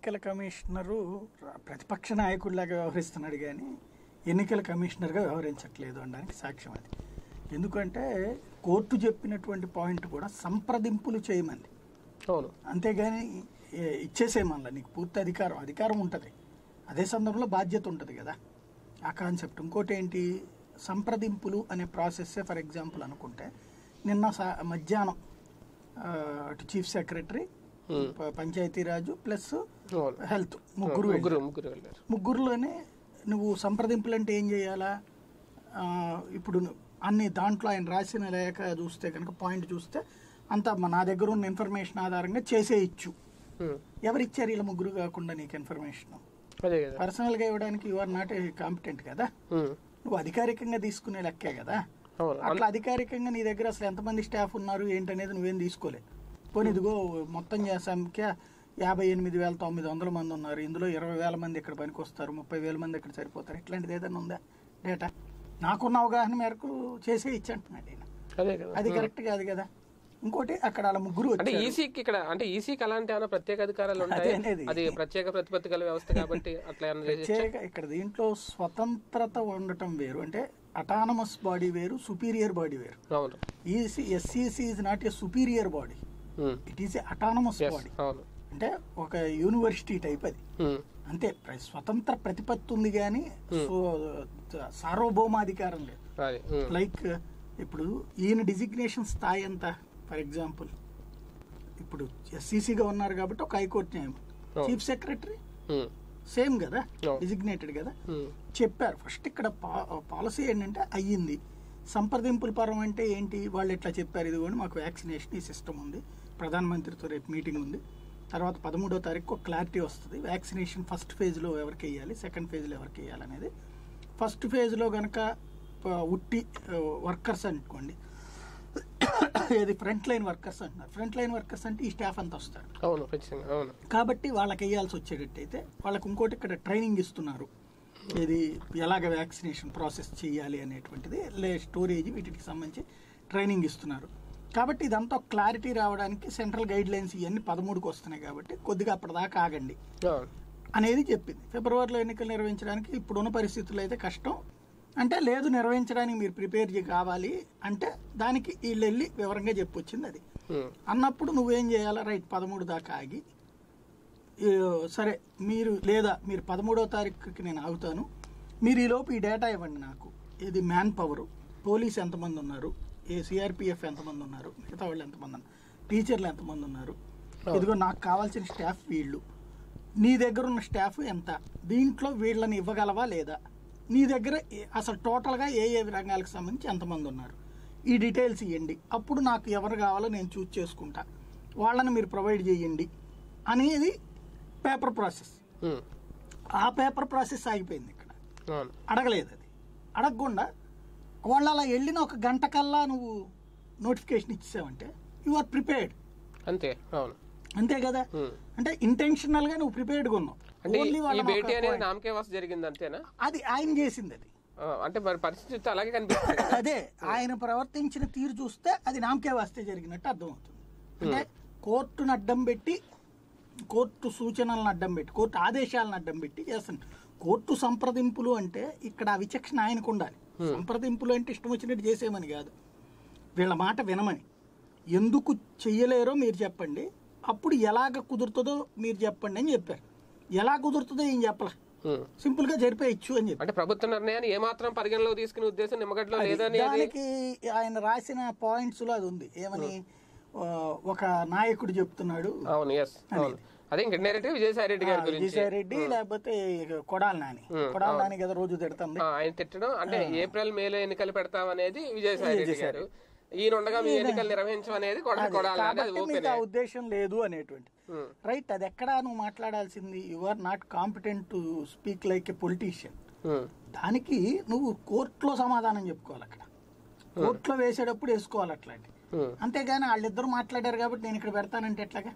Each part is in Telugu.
ఎన్నికల కమిషనరు ర- ప్రతిపక్ష నాయకుడిలాగా వ్యవహరిస్తున్నాడు కానీ ఎన్నికల కమిషనర్గా వ్యవహరించట్లేదు అనడానికి సాక్ష్యం అది ఎందుకంటే కోర్టు చెప్పినటువంటి పాయింట్ కూడా సంప్రదింపులు చేయమంది అవును అంతేగాని ఏ- ఇచ్చేసేమల్లా నీకు పూర్తి అధికారం అధికారం ఉంటుంది అదే సందర్భంలో బాధ్యత ఉంటుంది కదా ఆ కాన్సెప్ట్ ఇంకోటి ఏంటి సంప్రదింపులు అనే ప్రాసెస్ ఫర్ ఎగ్జాంపుల్ అనుకుంటే నిన్న సా- మధ్యాహ్నం ఆ, అటు చీఫ్ సెక్రటరీ ప- పంచాయతీరాజు ప్లస్ అవును హెల్త్ ముగ్గురు ముగ్గురు ముగ్గురు వెళ్ళారు ముగ్గురులోనే నువ్వు సంప్రదింపులు అంటే ఏం చేయాలా ఆ, ఇప్పుడు ను- అన్ని దాంట్లో ఆయన రాసిన లేఖ చూస్తే కనుక పాయింట్ చూస్తే అంతా మ- నా దగ్గర ఉన్న ఇన్ఫర్మేషన్ ఆధారంగా చేసేయచ్చు ఉమ్. ఎవరిచ్చారు ఇలా ముగ్గురు కాకుండా నీకు ఇన్ఫర్మేషన్ అదే కదా పర్సనల్గా ఇవ్వడానికి యు ఆర్ నాట్ కాంపిటెంట్ కదా ఉమ్. నువ్వు అధికారికంగా తీసుకునే లెక్కే కదా అవును అట్లా అధికారికంగా నీ దగ్గర అసలు ఎంతమంది స్టాఫ్ ఉన్నారు ఏంటనేది నువ్వేం తీసుకోలేదు పోనీ ఇదిగో మొత్తం చే- సంఖ్య యాభై ఎనిమిది వేల తొమ్మిది వందల మంది ఉన్నారు ఇందులో ఇరవై వేల మంది ఇక్కడ పనికి వస్తారు ముప్పై వేల మంది ఇక్కడ సరిపోతారు ఇట్లాంటిది ఏదైనా ఉందా డేటా నాకున్న అవగాహన మేరకు చేసే ఇచ్చంటున్నాడు ఈయన అదే కదా అది కరెక్ట్ కాదు కదా ఇంకోటి అక్కడ వాళ్ళ ముగ్గురు అంటే వచ్చారు ఈసీకి ఇక్కడ అంటే ఈసీకి అలాంటి ఏమైనా ప్రత్యేక అధికారాలు అదే ఉంటాయి అనేది. అది ప్రత్యేక ప్రతిపత్తి గల వ్యవస్థ కాబట్టి అట్లా ఏమైనా చేసి- ప్రత్యేక ఇక్కడ దీంట్లో స్వతంత్రత ఉండటం వేరు అంటే అటానమస్ బాడీ వేరు సుపీరియర్ బాడీ వేరు అవును EC SCC is not a superior body um. It is a autonomous Yes, body అవును అంటే ఒక యూనివర్సిటీ టైప్ అది ఉమ్. అంతే ప్ర- స్వతంత్ర ప్రతిపత్తి ఉంది కానీ సో- సార్వభౌమాధికారం లేదు అది ఉమ్. లైక్ ఇప్పుడు ఈయన డిజిగ్నేషన్ స్థాయి ఎంత ఫర్ ఎగ్జాంపుల్ ఇప్పుడు ఎస్సీసీగా ఉన్నారు కాబట్టి ఒక హైకోర్టు న్యాయం Oh. Chief secretary um. Same కదా Oh. డిజిగ్నేటెడ్ కదా ఉమ్. చెప్పారు ఫస్ట్ ఇక్కడ పాలసీ ఏంటంటే అయ్యింది సంప్రదింపుల పరం అంటే ఏంటి వాళ్ళు ఎట్లా చెప్పారు ఇది కూడా మాకు వ్యాక్సినేషన్ ఈ సిస్టమ్ ఉంది ప్రధానమంత్రితో రేపు మీటింగ్ ఉంది తర్వాత పదమూడో తారీఖు ఒక క్లారిటీ వస్తుంది వ్యాక్సినేషన్ ఫస్ట్ ఫేజ్లో ఎవరికి వేయాలి సెకండ్ ఫేజ్లో ఎవరికి వేయాలి అనేది ఫస్ట్ ఫేజ్లో కనుక ఉట్టి వర్కర్స్ అనుకోండి ఏది ఫ్రంట్ లైన్ వర్కర్స్ అంటున్నారు ఫ్రంట్ లైన్ వర్కర్స్ అంటే ఈ స్టాఫ్ అంతా వస్తారు అవును ఖచ్చితంగా అవును కాబట్టి వాళ్ళకి వేయాల్సి వచ్చేటట్టయితే వాళ్ళకి ఇంకోటి ఇక్కడ ట్రైనింగ్ ఇస్తున్నారు ఇది ఎలాగ వ్యాక్సినేషన్ ప్రాసెస్ చేయాలి అనేటువంటిది లే స్టోరేజ్ వీటికి సంబంధించి ట్రైనింగ్ ఇస్తున్నారు కాబట్టి ఇదంతా క్లారిటీ రావడానికి సెంట్రల్ గైడ్ లైన్స్ ఇవన్నీ పదమూడుకి వస్తున్నాయి కాబట్టి కొద్దిగా అప్పటిదాకా ఆగండి అవును అనేది చెప్పింది ఫిబ్రవరిలో ఎన్నికలు నిర్వహించడానికి ఇప్పుడున్న పరిస్థితుల్లో అయితే కష్టం అంటే లేదు నిర్వహించడానికి మీరు ప్రిపేర్ కావాలి అంటే దానికి వీళ్ళు వెళ్ళి వివరంగా చెప్పొచ్చింది అది ఉమ్. అన్నప్పుడు నువ్వేం చేయాలా రైట్ పదమూడు దాకా ఆగి ఈ, సరే మీరు లేదా మీరు పదమూడవ తారీఖుకి నేను ఆగుతాను మీరు ఈలోపు ఈ డేటా ఇవ్వండి నాకు ఇది మ్యాన్ పవర్ పోలీస్ ఎంతమంది ఉన్నారు ఏ సిఆర్పిఎఫ్ ఎంతమంది ఉన్నారు మిగతా వాళ్ళు ఎంతమంది ఉన్నారు టీచర్లు ఎంతమంది ఉన్నారు ఇదిగో నాకు కావాల్సిన స్టాఫ్ వీళ్ళు నీ దగ్గర ఉన్న స్టాఫ్ ఎంత దీంట్లో వీళ్ళని ఇవ్వగలవా లేదా నీ దగ్గర ఏ- అసలు టోటల్గా ఏ ఏ రంగాలకు సంబంధించి ఎంతమంది ఉన్నారు ఈ డీటెయిల్స్ ఇవ్వండి అప్పుడు నాకు ఎవరు కావాలో నేను చూస్ చేసుకుంటా వాళ్ళని మీరు ప్రొవైడ్ చేయండి అనేది పేపర్ ప్రాసెస్ ఉమ్. ఆ పేపర్ ప్రాసెస్ ఆగిపోయింది ఇక్కడ అవును అడగలేదు అది అడగకుండా వాళ్ళు అలా వెళ్ళిన ఒక గంట కల్లా నువ్వు నోటిఫికేషన్ ఇచ్చేసావంటే యు ఆర్ ప్రిపేర్డ్ అంతే అవును అంతే కదా ఉమ్. అంటే ఇంటెన్షనల్ గా నువ్వు ప్రిపేర్డ్గా ఉన్నావు అంటే ఈ- Only ఈ వాళ్ళని భేటీ ఒక అనేది point. నామకే వాసు జరిగింది అంతేనా అది ఆయన చేసింది అది ఆ, అంటే మరి పరిస్థితి అలాగే కనిపిస్తుంది కదా. అదే ఆయన ప్రవర్తించిన తీరు చూస్తే అది నామకే వాస్తే జరిగినట్టు అర్థమవుతుంది అంటే కోర్టును అడ్డం పెట్టి కోర్టు సూచనలను అడ్డం పెట్టి కోర్టు ఆదేశాలను అడ్డం పెట్టి చేస్తుంది కోర్టు సంప్రదింపులు అంటే ఇక్కడ ఆ విచక్షణ ఆయనకు ఉండాలి సంప్రదింపులు అంటే ఇష్టం వచ్చినట్టు చేసేమని కాదు వీళ్ళ మాట వినమని ఎందుకు చెయ్యలేరో మీరు చెప్పండి అప్పుడు ఎలాగ కుదురుతుందో మీరు చెప్పండి అని చెప్పారు ఎలా కుదురుతుందో ఏం చెప్పలా ఉమ్. సింపుల్ గా జరిపేయచ్చు అని చెప్పారు అంటే ప్రభుత్వ నిర్ణయాన్ని ఏమాత్రం పరిగణలో తీసుకునే ఉద్దేశం నిమ్మగడ్డలో లేదని దానికి ఆయన రాసిన పాయింట్స్ లో అది ఉంది ఏమని ఆ, ఒక నాయకుడు చెప్తున్నాడు అవును ఎస్ అవును అదే ఇంక ఇండైరెక్ట్ విజయసాయి రెడ్డి గారి గురించి విజయసాయి రెడ్డి లేకపోతే కొడాల నాని కొడాల నాని కదా రోజు తిడుతుంది ఆ, ఆయన తిట్టడం అంటే ఏప్రిల్ మేలో ఎన్నికలు పెడతాం అనేది విజయసాయి రెడ్డి గారు ఈయన ఉండగా మీ ఎన్నికలు నిర్వహించం అనేది కొడ కొడాలి అది కాబట్టి ఓపెన్ మీకు ఆ ఉద్దేశం లేదు అనేటువంటి రైట్ అది ఎక్కడా నువ్వు మాట్లాడాల్సింది you are not competent to speak like a politician దానికి నువ్వు కోర్టులో సమాధానం చెప్పుకోవాలి అక్కడ కోర్టులో వేసేటప్పుడు వేసుకోవాలి అట్లాంటి అంతేగాని వాళ్ళిద్దరు మాట్లాడారు కాబట్టి నేను ఇక్కడ పెడతానంటే ఎట్లాగా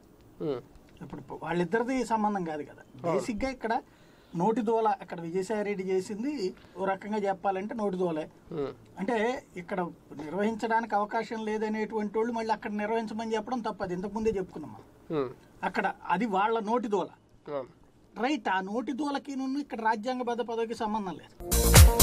ఇప్పుడు వాళ్ళిద్దరిది సంబంధం కాదు కదా బేసిక్ గా ఇక్కడ నోటి దోల అక్కడ విజయసాయి రెడ్డి చేసింది ఓ రకంగా చెప్పాలంటే నోటి దోలే అంటే ఇక్కడ నిర్వహించడానికి అవకాశం లేదనేటువంటి వాళ్ళు మళ్ళీ అక్కడ నిర్వహించమని చెప్పడం తప్పదు ఇంతకు ముందే చెప్పుకున్నాం మనం. అక్కడ అది వాళ్ళ నోటి దోల అవును. రైట్ ఆ నోటి దూలకి ఇక్కడ రాజ్యాంగబద్ధ పదవికి సంబంధం లేదు